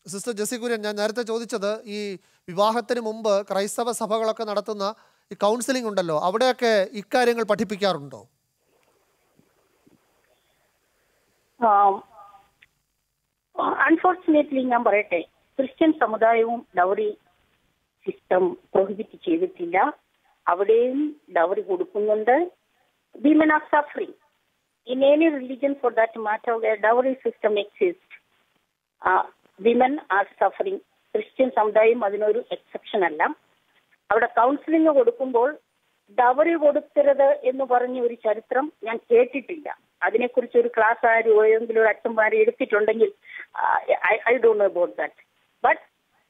Sister Jessy Kurian ഞാൻ നേരത്തെ ചോദിച്ചത് ഈ വിവാഹത്തിന് മുമ്പ് ക്രൈസ്തവ സഭകളൊക്കെ നടത്തുന്ന ഈ കൗൺസിലിംഗ് ഉണ്ടല്ലോ അവിടെയൊക്കെ ഇക്കാര്യങ്ങൾ പഠിപ്പിക്കാറുണ്ടോ അൺഫോർച്ചുനേറ്റ്ലി ഞാൻ പറയട്ടെ ക്രിസ്ത്യൻ സമുദായവും ഡൗറി സിസ്റ്റം പ്രൊഹിബിറ്റ് ചെയ്തിട്ടില്ല അവിടെയും ഡൗറി കൊടുക്കുന്നുണ്ട് women are suffering in any religion for that matter dowry system exist women are suffering Christian സമുദായം അതിനൊരു എക്സെപ്ഷൻ അല്ല അവിടെ കൗൺസിലിംഗ് കൊടുക്കുമ്പോൾ ഡവറി കൊടുക്കരുത് എന്ന് പറഞ്ഞ ഒരു ചരിത്രം ഞാൻ കേട്ടിട്ടില്ല അതിനെക്കുറിച്ച് ഒരു ക്ലാസ് ആരും ഏതെങ്കിലും ഒരു അച്ഛന്മാരെ എടുത്തിട്ടുണ്ടെങ്കിൽ I don't know about that but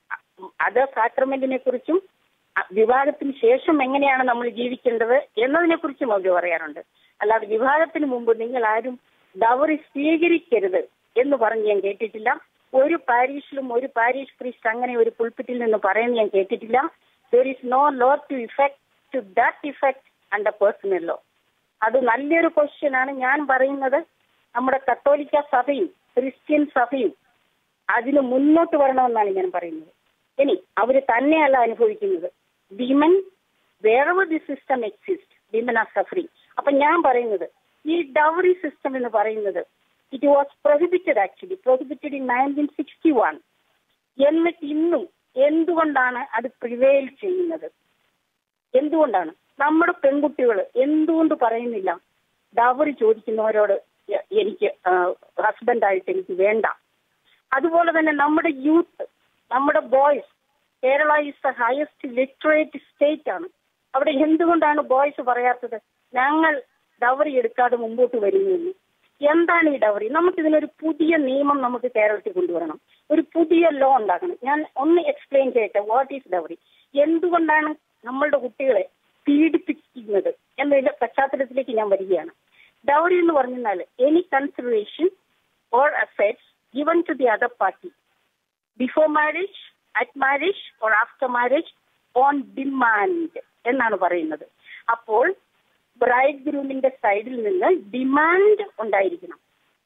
അത് സാക്രമെന്റിനെ കുറിച്ചും അ, വിവാഹത്തിന് ശേഷം എങ്ങനെയാണ് നമ്മൾ ജീവിക്കേണ്ടത് എന്നതിനെ കുറിച്ചും അവർ പറയാറുണ്ട് അല്ലാതെ വിവാഹത്തിന് മുമ്പ് നിങ്ങൾ ആരും ഡവറി സ്വീകരിക്കരുത് എന്ന് പറഞ്ഞ് ഞാൻ കേട്ടിട്ടില്ല ഒരു പാരീഷിലും ഒരു പാരീഷ് പ്രീസ്റ്റ് അങ്ങനെ ഒരു പുൾപ്പിറ്റിൽ നിന്ന് പറയുന്നത് ഞാൻ കേട്ടിട്ടില്ല there is no law to effect to that effect under personal law അത് നല്ലൊരു ക്വസ്റ്റ്യൻ ആണ് ഞാൻ പറയുന്നത് നമ്മുടെ കത്തോലിക്ക സഭയും ക്രിസ്ത്യൻ സഭയും അതിന് മുന്നോട്ട് വരണമെന്നാണ് ഞാൻ പറയുന്നത് ഇനി അവര് തന്നെയല്ല അനുഭവിക്കുന്നത് women wherever the system exist women are suffering അപ്പൊ ഞാൻ പറയുന്നത് ഈ ഡൗറി സിസ്റ്റം എന്ന് പറയുന്നത് it was prohibited actually prohibited in nineteen sixty one എന്നിട്ട് ഇന്നും എന്തുകൊണ്ടാണ് അത് പ്രിവെയിൽ ചെയ്യുന്നത് എന്തുകൊണ്ടാണ് നമ്മുടെ പെൺകുട്ടികൾ എന്തുകൊണ്ട് പറയുന്നില്ല ഡവറി ചോദിക്കുന്നവരോട് എ- എനിക്ക് ഹസ്ബൻഡായിട്ട് എനിക്ക് വേണ്ട അതുപോലെ തന്നെ നമ്മുടെ യൂത്ത് നമ്മുടെ boys Kerala is the highest literate state ആണ് അവിടെ എന്തുകൊണ്ടാണ് ബോയ്സ് പറയാത്തത് ഞങ്ങൾ ഡവറി എടുക്കാതെ മുമ്പോട്ട് വരുന്നു എന്താണ് ഈ ഡവറി നമുക്ക് ഇതിനൊരു പുതിയ നിയമം നമുക്ക് കേരളത്തിൽ കൊണ്ടുവരണം ഒരു പുതിയ ലോ ഉണ്ടാക്കണം ഞാൻ ഒന്ന് എക്സ്പ്ലെയിൻ ചെയ്യട്ടെ വാട്ട് ഈസ് ഡവറി എന്തുകൊണ്ടാണ് നമ്മളുടെ കുട്ടികളെ പീഡിപ്പിക്കുന്നത് എന്നതിന്റെ പശ്ചാത്തലത്തിലേക്ക് ഞാൻ വരികയാണ് ഡൗറി എന്ന് പറഞ്ഞാൽ any consideration or assets given to the other party before marriage, at marriage or after marriage on demand എന്നാണ് പറയുന്നത് അപ്പോൾ ബ്രൈഡ് ഗ്രൂമിന്റെ സൈഡിൽ നിന്ന് ഡിമാൻഡ് ഉണ്ടായിരിക്കണം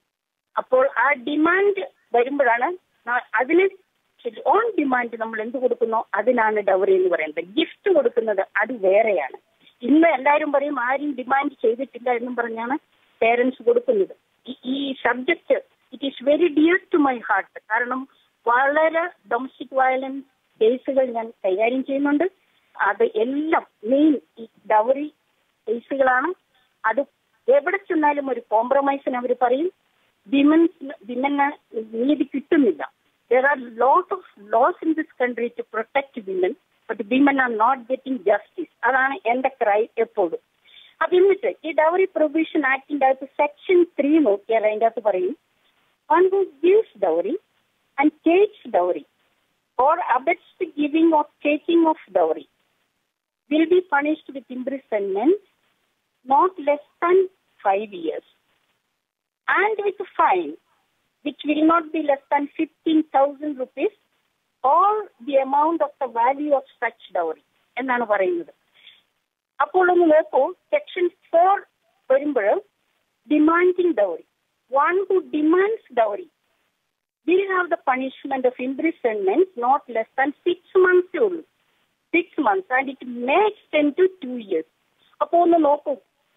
അപ്പോൾ ആ ഡിമാൻഡ് വരുമ്പോഴാണ് ന- അതിന് ഓൺ ഡിമാൻഡ് നമ്മൾ എന്ത് കൊടുക്കുന്നോ അതിനാണ് ഡൗറി എന്ന് പറയുന്നത് ഗിഫ്റ്റ് കൊടുക്കുന്നത് അത് വേറെയാണ് ഇന്ന് എല്ലാവരും പറയും ആരും ഡിമാൻഡ് ചെയ്തിട്ടില്ല എന്നും പറഞ്ഞാണ് പേരൻസ് കൊടുക്കുന്നത് ഈ- ഈ subject it is very dear to my heart കാരണം വളരെ ഡൊമസ്റ്റിക് വയലൻസ് കേസുകൾ ഞാൻ കൈകാര്യം ചെയ്യുന്നുണ്ട് അത് എല്ലാം മെയിൻ ഈ ഡൗറി കേസുകളാണ് അത് എവിടെ ചെന്നാലും ഒരു കോംപ്രമൈസിന് അവർ പറയും വിമൻസ് വിമന് നീതി കിട്ടുന്നില്ല there are lot of laws in this country to protect women but women are not getting justice അതാണ് എന്റെ ക്രൈ എപ്പോഴും അപ്പൊ എന്നിട്ട് ഈ ഡൗറി പ്രൊവിഷൻ ആക്ടിന്റെ അകത്ത് സെക്ഷൻ ത്രീ നോക്കിയാൽ അതിന്റെ അകത്ത് പറയും one who gives dowry and takes dowry or abets the giving or taking of dowry will be punished with imprisonment not less than five years and with a fine which will not be less than 15,000 rupees or the amount of the value of such dowry എന്നാണ് പറയുന്നത് അപ്പോൾ ഒന്ന് നോക്കൂ section four വരുമ്പോൾ demanding dowry one who demands dowry will have the punishment of imprisonment not less than six months only. Six months and it may extend to two years. അപ്പൊ ഒന്ന് നോക്കൂ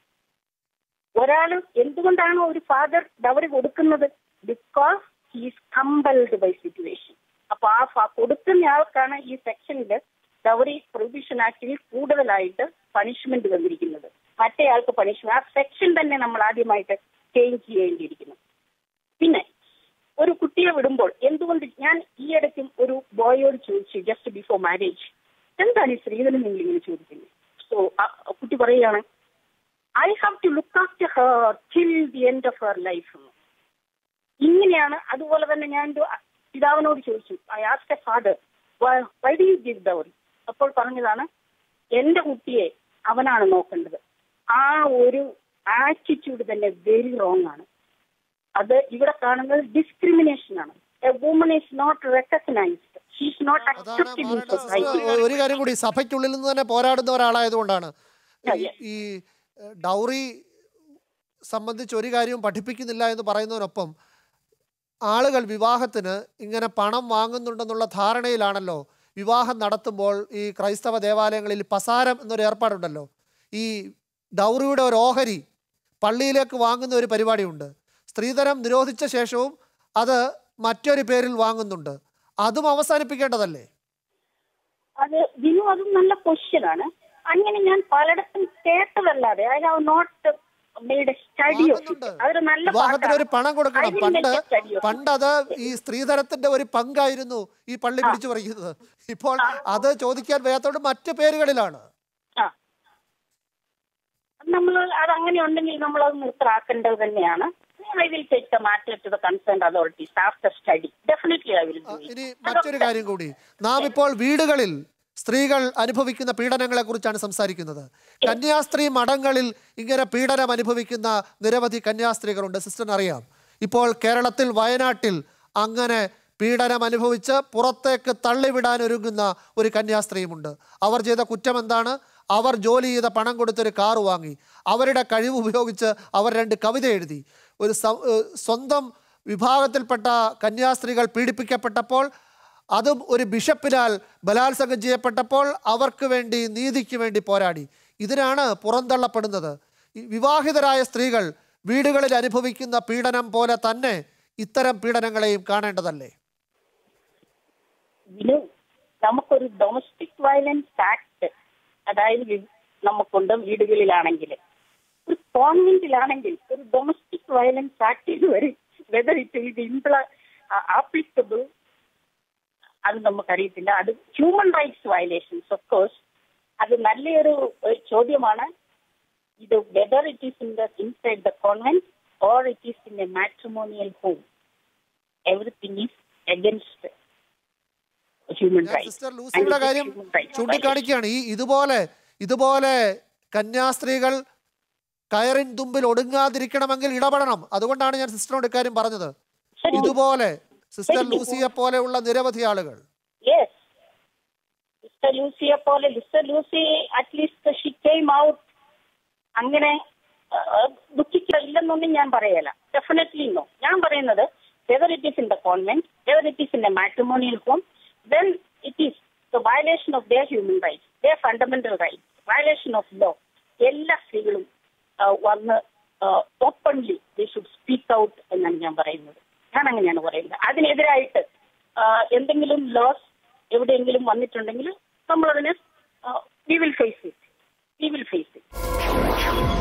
ഒരാൾ എന്തുകൊണ്ടാണ് ഒരു ഫാദർ ഡവറി കൊടുക്കുന്നത് because he's compelled by situation അപ്പൊ ആ ഫ- കൊടുക്കുന്ന ആൾക്കാണ് ഈ സെക്ഷനിൽ ഡവറി പ്രൊവിഷൻ ആക്ടിൽ കൂടുതലായിട്ട് പണിഷ്മെന്റ് വന്നിരിക്കുന്നത് മറ്റേ ആൾക്ക് പണിഷ്മെന്റ് ആ സെക്ഷൻ തന്നെ നമ്മൾ ആദ്യമായിട്ട് ചേഞ്ച് ചെയ്യേണ്ടിയിരിക്കുന്നു പിന്നെ ഒരു കുട്ടിയെ വിടുമ്പോൾ എന്തുകൊണ്ട് ഞാൻ ഈ ഇടയ്ക്കും ഒരു ബോയോട് ചോദിച്ചു ജസ്റ്റ് ബിഫോർ മാരേജ് എന്താണ് ഈ സ്ത്രീധനം നിങ്ങൾ ഇങ്ങനെ ചോദിക്കുന്നത് സോ കുട്ടി പറയുകയാണ് I have to look after her till the end of her life ഇങ്ങനെയാണ് അതുപോലെ തന്നെ ഞാൻ ഒരു പിതാവിനോട് ചോദിച്ചു I asked a father why do you give dowry അപ്പോൾ പറഞ്ഞതാണ് എന്റെ കുട്ടിയെ അവനാണ് നോക്കേണ്ടത് ആ ഒരു ആറ്റിറ്റ്യൂഡ് തന്നെ വെരി റോങ് ആണ് അത് ഇവിടെ കാണുന്നത് ഡിസ്ക്രിമിനേഷൻ ആണ് a woman is not recognised she's not അതാണ് അക്സെപ്റ്റഡ് ഇൻ മാറേണ്ട സൊസൈറ്റി സിസ്റ്റർ ഒരു കാര്യം കൂടി സഭയ്ക്കുള്ളിൽ നിന്ന് തന്നെ പോരാടുന്ന ഒരാളായതുകൊണ്ടാണ് ഈ- Yeah, ഈ ഏഹ്, ഡൗറി സംബന്ധിച്ച് ഒരു കാര്യവും പഠിപ്പിക്കുന്നില്ല എന്ന് പറയുന്നതിനൊപ്പം ആളുകൾ വിവാഹത്തിന് ഇങ്ങനെ പണം വാങ്ങുന്നുണ്ടെന്നുള്ള ധാരണയിലാണല്ലോ വിവാഹം നടത്തുമ്പോൾ ഈ ക്രൈസ്തവ ദേവാലയങ്ങളിൽ പസാരം എന്നൊരു ഏർപ്പാടുണ്ടല്ലോ ഈ ഡൗറിയുടെ ഒരു ഓഹരി പള്ളിയിലേക്ക് വാങ്ങുന്ന ഒരു പരിപാടിയുണ്ട് സ്ത്രീധനം നിരോധിച്ച ശേഷവും അത് മറ്റൊരു പേരിൽ വാങ്ങുന്നുണ്ട് അതും അവസാനിപ്പിക്കേണ്ടതല്ലേ അത് വിനു അതും നല്ല ക്വസ്റ്റ്യൻ ആണ് അങ്ങനെ ഞാൻ പലയിടത്തും കേട്ടതല്ലാതെ I have not made a study of വാങ്ങുന്നുണ്ട്. ഇറ്റ് അതൊരു നല്ല വിവാഹത്തിന് ഒരു പണം I കൊടുക്കണം will പണ്ട് make a study of it. പണ്ട് അത് ഈ സ്ത്രീധനത്തിന്റെ ഒരു പങ്കായിരുന്നു ഈ പള്ളി പിടിച്ചു പറിക്കുന്നത് ഇപ്പോൾ അത് ചോദിക്കാൻ വയ്യാത്തോണ്ട് മറ്റു പേരുകളിലാണ് ആ നമ്മൾ അത് അങ്ങനെ ഉണ്ടെങ്കിൽ നമ്മൾ അത് നിർത്തലാക്കേണ്ടത് തന്നെയാണ് I will take the matter to the concern authorities after study definitely I will ആ, ഇനി മറ്റൊരു കാര്യം കൂടി നാം ഇപ്പോൾ വീടുകളിൽ സ്ത്രീകൾ അനുഭവിക്കുന്ന പീഡനങ്ങളെ കുറിച്ചാണ് സംസാരിക്കുന്നത് കന്യാസ്ത്രീ മഠങ്ങളിൽ ഇങ്ങനെ പീഡനം അനുഭവിക്കുന്ന നിരവധി കന്യാസ്ത്രീകളുണ്ട് സിസ്റ്ററിന് അറിയാം ഇപ്പോൾ കേരളത്തിൽ വയനാട്ടിൽ അങ്ങനെ പീഡനം അനുഭവിച്ച് പുറത്തേക്ക് തള്ളിവിടാൻ ഒരുങ്ങുന്ന ഒരു കന്യാസ്ത്രീയുമുണ്ട് അവർ ചെയ്ത കുറ്റം എന്താണ് അവർ ജോലി ചെയ്ത പണം കൊടുത്തൊരു കാറ് വാങ്ങി അവരുടെ കഴിവ് ഉപയോഗിച്ച് അവർ രണ്ട് കവിത എഴുതി ഒരു സ- ഏഹ് സ്വന്തം വിഭാഗത്തിൽപ്പെട്ട കന്യാസ്ത്രീകൾ പീഡിപ്പിക്കപ്പെട്ടപ്പോൾ അതും ഒരു ബിഷപ്പിനാൽ ബലാത്സംഗം ചെയ്യപ്പെട്ടപ്പോൾ അവർക്ക് വേണ്ടി നീതിക്ക് വേണ്ടി പോരാടി ഇതിനാണ് പുറന്തള്ളപ്പെടുന്നത് ഈ വിവാഹിതരായ സ്ത്രീകൾ വീടുകളിൽ അനുഭവിക്കുന്ന പീഡനം പോലെ തന്നെ ഇത്തരം പീഡനങ്ങളെയും കാണേണ്ടതല്ലേ വിനു നമുക്കൊരു ഡൊമസ്റ്റിക് വയലൻസ് ആക്ട് അതായത് വി- നമുക്കുണ്ട് വീടുകളിലാണെങ്കിൽ ഒരു കോൺവെന്റിലാണെങ്കിൽ ഒരു ഡൊമസ്റ്റിക് വയലൻസ് ആക്ട് ഇതുവരെ വെദർ ഇറ്റ് ഇത് ഇംപ്ല ആപ്ലിക്കബിൾ അത് നമുക്കറിയത്തില്ല അത് human rights violations of course അത് നല്ലൊരു ഒരു ചോദ്യമാണ് ഇത് whether it is in the inside the convent or it is in a matrimonial home everything is against human ഞാൻ റൈറ്റ്സ് സിസ്റ്റർ ലൂസിയുടെ കാര്യം ചൂണ്ടിക്കാണിക്കുകയാണ് ഈ ഇതുപോലെ ഇതുപോലെ കന്യാസ്ത്രീകൾ കയറിൻ തുമ്പിൽ ഒടുങ്ങാതിരിക്കണമെങ്കിൽ ഇടപെടണം അതുകൊണ്ടാണ് ഞാൻ സിസ്റ്ററിനോട് ഇക്കാര്യം പറഞ്ഞത് ശരി. ഇതുപോലെ സിസ്റ്റർ ശരി. ലൂസിയെ പോലെയുള്ള നിരവധി ആളുകൾ യെസ് ലിസ്റ്റർ ലൂസിയെ പോലെ sister Lucy at least she came out അങ്ങനെ ദുഃഖിക്കുക ഇല്ലെന്നൊന്നും ഞാൻ പറയല ഡെഫിനറ്റ്ലി നോ ഞാൻ പറയുന്നത് whether it is in the convent whether it is in a matrimonial home then it is the violation of their human rights their fundamental rights violation of law എല്ലാ സ്ത്രീകളും ആ, വന്ന് openly they should speak out എന്നാണ് ഞാൻ പറയുന്നത് ഞാൻ അങ്ങനെയാണ് പറയുന്നത് അതിനെതിരായിട്ട് ആ, എന്തെങ്കിലും ലോസ് എവിടെയെങ്കിലും വന്നിട്ടുണ്ടെങ്കിൽ നമ്മളതിനെ we will face it we will face it